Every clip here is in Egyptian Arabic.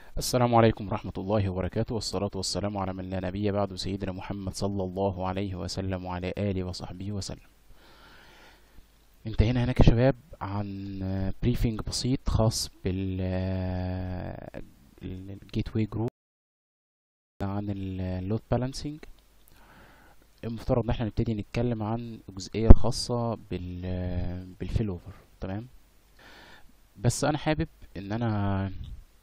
السلام عليكم ورحمة الله وبركاته والصلاة والسلام على من لا نبي بعد سيدنا محمد صلى الله عليه وسلم وعلى آله وصحبه وسلم انتهينا هناك يا شباب عن بريفنج بسيط خاص بال الجيت واي جروب عن اللود بالانسنج المفترض ان احنا نبتدي نتكلم عن الجزئية الخاصة بال بالفيل اوفر تمام بس انا حابب ان انا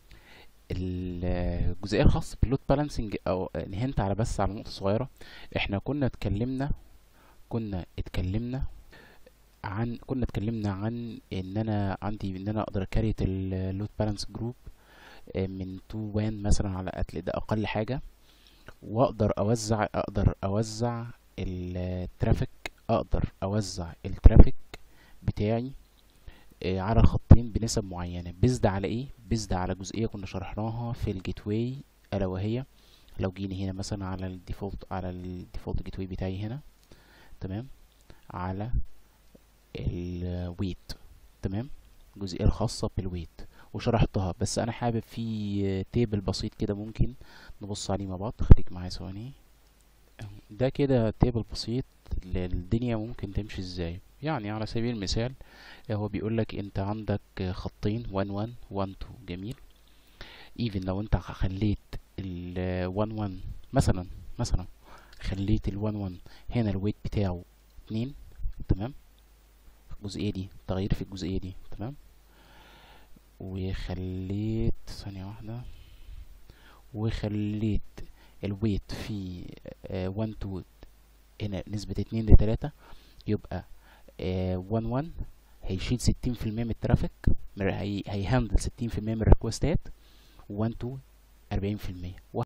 الجزئيه الخاصه باللود بالانسنج او نهنت على بس على نقطه صغيره احنا كنا اتكلمنا كنا اتكلمنا عن كنا اتكلمنا عن ان انا عندي ان انا اقدر اكريت اللود بالانس جروب من 2 وان مثلا على قتل ده اقل حاجه واقدر اوزع اقدر اوزع الترافيك اقدر اوزع الترافيك بتاعي على الخطين بنسب معينه بيزد على ايه بيزد على جزئيه كنا شرحناها في الجيت واي الا وهي لو جينا هنا مثلا على الديفولت على الديفولت جيت واي بتاعي هنا تمام على الويت تمام الجزئيه الخاصه بالويت وشرحتها بس انا حابب في تيبل بسيط كده ممكن نبص عليه مع بعض خليك معايا ثواني ده كده تيبل بسيط للدنيا ممكن تمشي ازاي يعني على سبيل المثال هو بيقول لك انت عندك خطين 1 1 1 2 جميل ايفن لو انت خليت ال 1 1 مثلا مثلا خليت ال 1 1 هنا الويت بتاعه 2 تمام الجزئيه دي تغيير في الجزئيه دي تمام وخليت ثانيه واحده وخليت الويت في 1 2 هنا نسبة 2 ل 3 يبقى 1 1 هيشيل 60% من الترافيك هي هيهندل 60% من الريكوستات 1 2 40%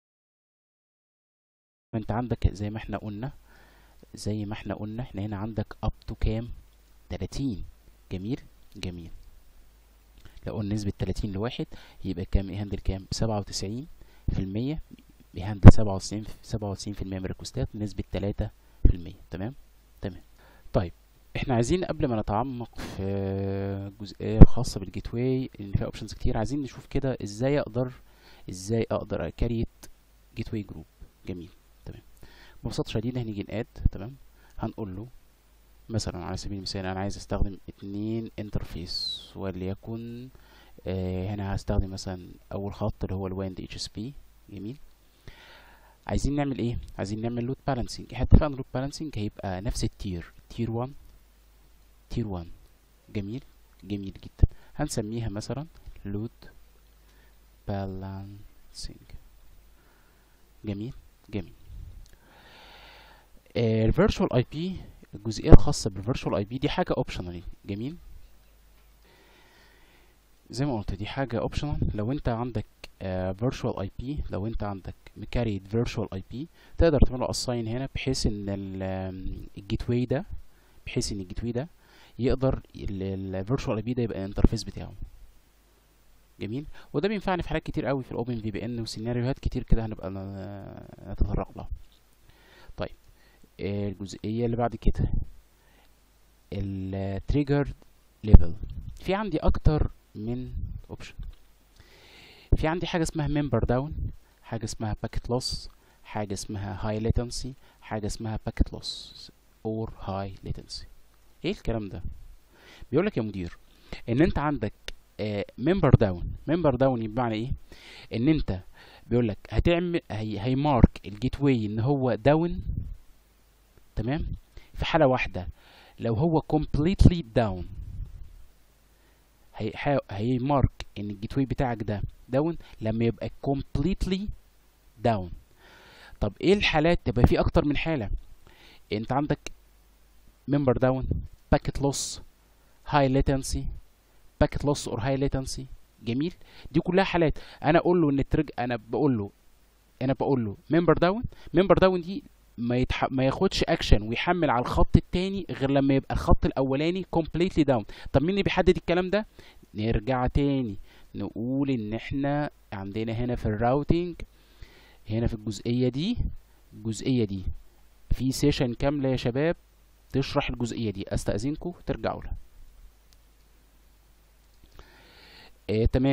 انت عندك زي ما احنا قلنا زي ما احنا قلنا احنا هنا عندك اب تو كام 30 جميل جميل لو قلنا نسبة 30 لواحد يبقى كام يهندل كام 97% بيهندل 97 97% من الريكوستات بنسبة 3% تمام تمام طيب احنا عايزين قبل ما نتعمق في الجزئيه الخاصه بالجيت واي اللي فيها اوبشنز كتير عايزين نشوف كده ازاي اقدر ازاي اقدر اكريت جيت واي جروب جميل تمام ببساطه شديده هنيجي ناد تمام هنقول له مثلا على سبيل المثال انا عايز استخدم اتنين انترفيس وليكن آه هنا هستخدم مثلا اول خط اللي هو الواند اتش اس بي جميل عايزين نعمل ايه عايزين نعمل لود بالانسنج احنا اتفقنا لود بالانسنج هيبقى نفس التير تير 1 تير 1 جميل جميل جدا هنسميها مثلا لود بالانسنج جميل جميل الفيرتشوال اي بي الجزئيه الخاصه بالفيرتشوال اي بي دي حاجه اوبشنال جميل زي ما قلت دي حاجه اوبشنال لو انت عندك فيرتشوال اي بي لو انت عندك مكاريد فيرتشوال اي بي تقدر تعمله اساين هنا بحيث ان الجيت واي ده بحيث ان الجيت واي ده يقدر الفيرتشوال اي بي ده يبقى الانترفيس بتاعه جميل وده بينفعني في حاجات كتير قوي في الاوبن في بي ان وسيناريوهات كتير كده هنبقى نتطرق لها طيب الجزئيه اللي بعد كده التريجر ليفل في عندي اكتر من اوبشن في عندي حاجه اسمها ممبر داون حاجه اسمها باكيت لوس حاجه اسمها هاي ليتنسي حاجه اسمها باكيت لوس اور هاي ليتنسي ايه الكلام ده بيقول لك يا مدير ان انت عندك ممبر داون ممبر داون بمعنى ايه ان انت بيقول لك هتعمل هي هيمارك الجيت واي ان هو داون تمام في حاله واحده لو هو completely down هي هيمارك ان الجيت واي بتاعك ده داون لما يبقى completely down طب ايه الحالات تبقى في اكتر من حاله انت عندك member down packet loss high latency packet loss or high latency جميل دي كلها حالات انا اقول له ان الترج انا بقول له انا بقول له member down member down دي ما يتح... ما ياخدش اكشن ويحمل على الخط التاني غير لما يبقى الخط الاولاني completely down طب مين اللي بيحدد الكلام ده نرجع تاني نقول ان احنا عندنا هنا في الراوتينج هنا في الجزئيه دي الجزئيه دي في سيشن كامله يا شباب تشرح الجزئيه دي استاذنكم ترجعوا لها آه تمام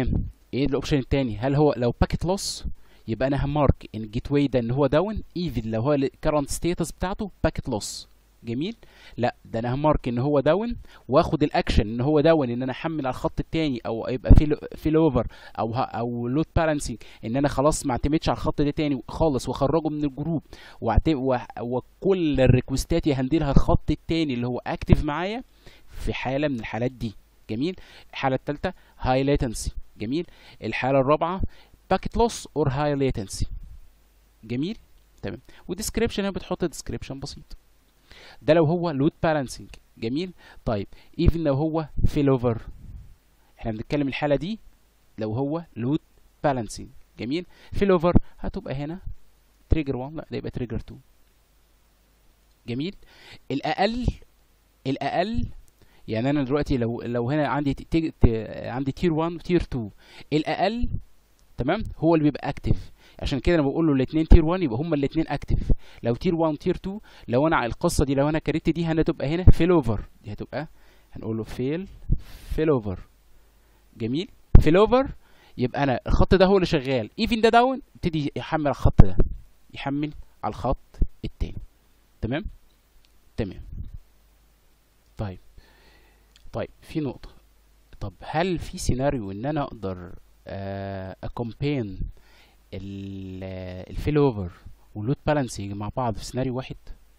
ايه الاوبشن التاني هل هو لو باكيت لوس يبقى انا همارك ان الجيت واي ده ان هو داون ايفن لو هو الكرنت ستيتس بتاعته باكيت لوس جميل لا ده انا همارك ان هو داون واخد الاكشن ان هو داون ان انا احمل على الخط التاني او يبقى في فيل اوفر او ه- او لود بالانسنج ان انا خلاص ما اعتمدش على الخط ده تاني خالص واخرجه من الجروب واعت- و- وكل الريكوستات يهندلها الخط التاني اللي هو اكتف معايا في حاله من الحالات دي جميل الحاله الثالثه هاي ليتنسي جميل الحاله الرابعه باكيت لوس اور هاي ليتنسي جميل تمام وديسكريبشن هنا بتحط ديسكريبشن بسيط ده لو هو لود بالانسنج جميل طيب ايفن لو هو فيل اوفر احنا بنتكلم الحاله دي لو هو لود بالانسنج جميل فيل اوفر هتبقى هنا تريجر 1 لا ده يبقى تريجر 2 جميل الاقل الاقل يعني انا دلوقتي لو لو هنا عندي ت- ت- ت- عندي تير 1 وتير 2 الاقل تمام هو اللي بيبقى اكتف عشان كده انا بقول له الاثنين تير 1 يبقى هما الاثنين اكتف لو تير 1 وتير 2 لو انا على القصه دي لو انا كريت دي هتبقى هنا فيل اوفر دي هتبقى هنقول له فيل فيل اوفر جميل فيل اوفر يبقى انا الخط ده هو اللي شغال ايفن ده داون يبتدي يحمل على الخط ده يحمل على الخط التاني تمام تمام طيب طيب في نقطة طب هل في سيناريو ان انا اقدر اكومبين الفيل اوفر واللود بالانسنج مع بعض في سيناريو واحد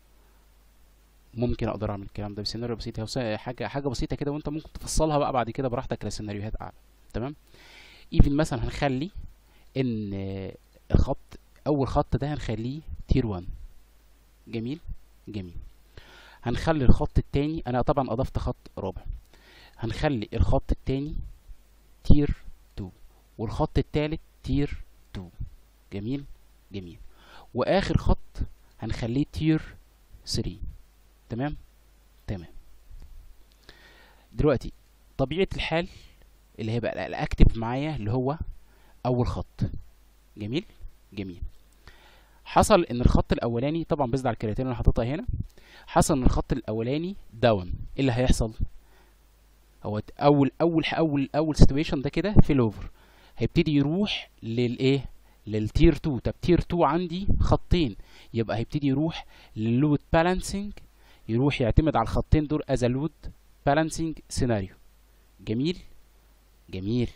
ممكن اقدر اعمل الكلام ده بسيناريو بسيط هو س- حاجه حاجه بسيطه كده وانت ممكن تفصلها بقى بعد كده براحتك لسيناريوهات اعلى تمام ايفن مثلا هنخلي ان آه، الخط اول خط ده هنخليه تير 1 جميل جميل هنخلي الخط التاني انا طبعا اضفت خط رابع هنخلي الخط التاني تير 2 والخط التالت تير 2 جميل جميل واخر خط هنخليه تير 3 تمام تمام دلوقتي طبيعة الحال اللي هيبقى الاكتف معايا اللي هو اول خط جميل جميل حصل ان الخط الاولاني طبعا بيزد على الكرياتين اللي انا حاططها هنا حصل ان الخط الاولاني داون ايه اللي هيحصل هو ت- اول اول اول اول سيتويشن ده كده فيل اوفر هيبتدي يروح للايه للتير 2 طب تير 2 عندي خطين يبقى هيبتدي يروح لللود بالانسنج يروح يعتمد على الخطين دول از لود بالانسنج سيناريو جميل جميل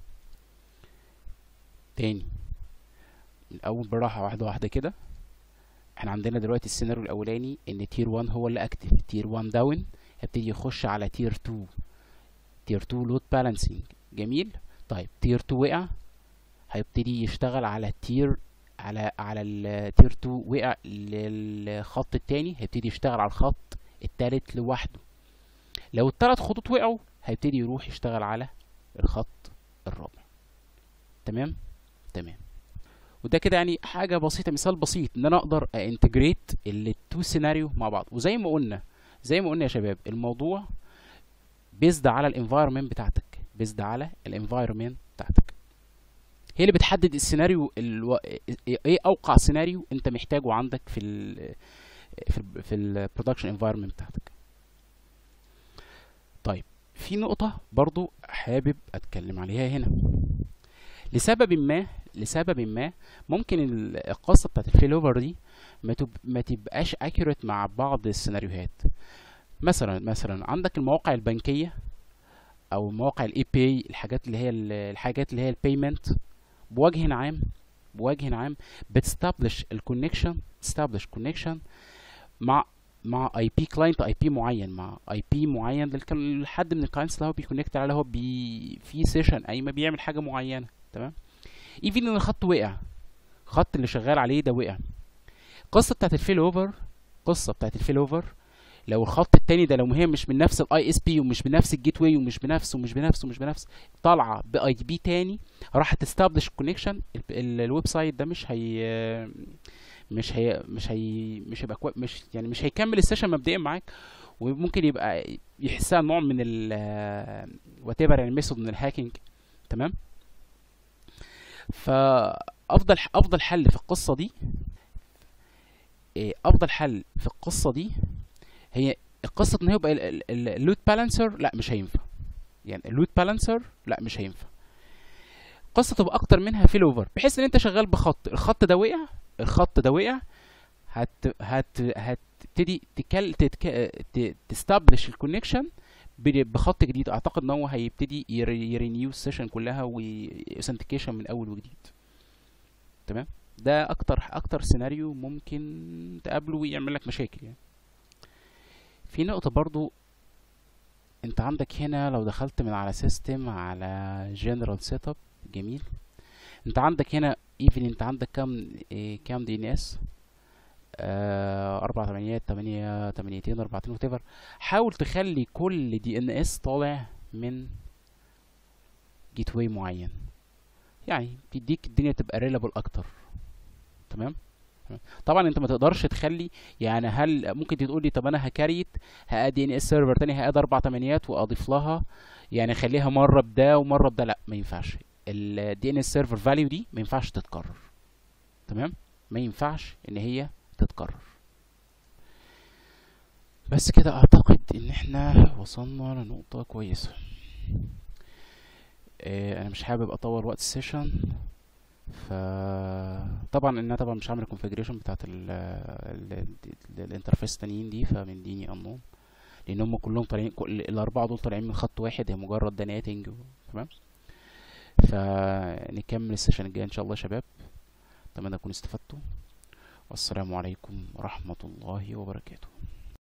تاني من الاول بالراحه واحده واحده كده احنا عندنا دلوقتي السيناريو الاولاني ان تير 1 هو اللي اكتف تير 1 داون هيبتدي يخش على تير 2 تير 2 لود بالانسنج جميل طيب تير 2 وقع هيبتدي يشتغل على تير على على التير 2 وقع للخط التاني هيبتدي يشتغل على الخط التالت لوحده لو التلات خطوط وقعوا هيبتدي يروح يشتغل على الخط الرابع تمام تمام وده كده يعني حاجه بسيطه مثال بسيط ان انا اقدر انتجريت التو سيناريو مع بعض وزي ما قلنا زي ما قلنا يا شباب الموضوع بيزد على الانفايرمنت بتاعتك بيزد على الانفايرمنت بتاعتك هي اللي بتحدد السيناريو الو... ايه اوقع سيناريو انت محتاجه عندك في ال في ال في البرودكشن انفايرمنت بتاعتك طيب في نقطة برضو حابب اتكلم عليها هنا لسبب ما لسبب ما ممكن ال- القصة بتاعت الفيل اوفر دي ما, تب... ما تبقاش اكيوريت مع بعض السيناريوهات مثلا مثلا عندك المواقع البنكية او مواقع الاي بي الحاجات اللي هي ال- الحاجات اللي هي البيمنت بوجه عام بوجه عام بتستبلش الكونكشن تستبلش كونكشن مع مع اي بي كلاينت اي بي معين مع اي بي معين للك- لحد من الكلاينتس اللي هو بيكونكت عليه هو بي في سيشن قايمه بيعمل حاجه معينه تمام ايفن ان الخط وقع الخط اللي شغال عليه ده وقع القصه بتاعت الفيل اوفر قصه بتاعت الفيل اوفر لو الخط التاني ده لو هي مش من نفس الاي اس بي ومش بنفس الجيت واي ومش بنفس ومش بنفس ومش بنفس طالعه باي بي تاني راح تستابلش الكونكشن الويب سايت ده مش هي مش هي مش هي مش هيبقى كوي... مش يعني مش هيكمل السيشن مبدئيا معاك وممكن يبقى يحسها نوع من ال وات ايفر يعني ميثود من الهاكينج تمام فافضل افضل حل في القصه دي إيه، افضل حل في القصه دي هي القصه ان هو يبقى اللود بالانسر لا مش هينفع يعني اللود بالانسر لا مش هينفع قصة تبقى اكتر منها فيل اوفر بحيث ان انت شغال بخط الخط ده وقع الخط ده وقع هت هت هتبتدي تكل تتك... ت- تستابلش الكونكشن بخط جديد اعتقد ان هو هيبتدي يرينيو السيشن كلها واوثنتيكيشن من اول وجديد تمام ده اكتر اكتر سيناريو ممكن تقابله ويعمل لك مشاكل يعني في نقطة برضو انت عندك هنا لو دخلت من على سيستم على جنرال سيت اب جميل انت عندك هنا ايفن انت عندك كام إيه كام دي ان اس اربع تمانيات تمانية تمانيتين اربعتين وتفر حاول تخلي كل دي ان اس طالع من جيت واي معين يعني بيديك الدنيا تبقى ريلابل اكتر تمام تمام. طبعا انت ما تقدرش تخلي يعني هل ممكن تقول لي طب انا هكريت هاد دي ان اس سيرفر تاني هاد اربع تمانيات واضيف لها يعني خليها مره بده ومره بده لا ما ينفعش الدي ان اس سيرفر فاليو دي ما ينفعش تتكرر تمام ما ينفعش ان هي تتكرر بس كده اعتقد ان احنا وصلنا لنقطة كويسة اه انا مش حابب اطول وقت السيشن ف طبعا ان انا طبعا مش عامل الكونفيجريشن بتاعت ال ال الانترفيس التانيين دي فمديني انون لان هم كلهم طالعين كل الاربعه دول طالعين من خط واحد هي مجرد ده ناتنج تمام فنكمل السيشن الجاي ان شاء الله يا شباب اتمنى تكونوا استفدتوا والسلام عليكم ورحمة الله وبركاته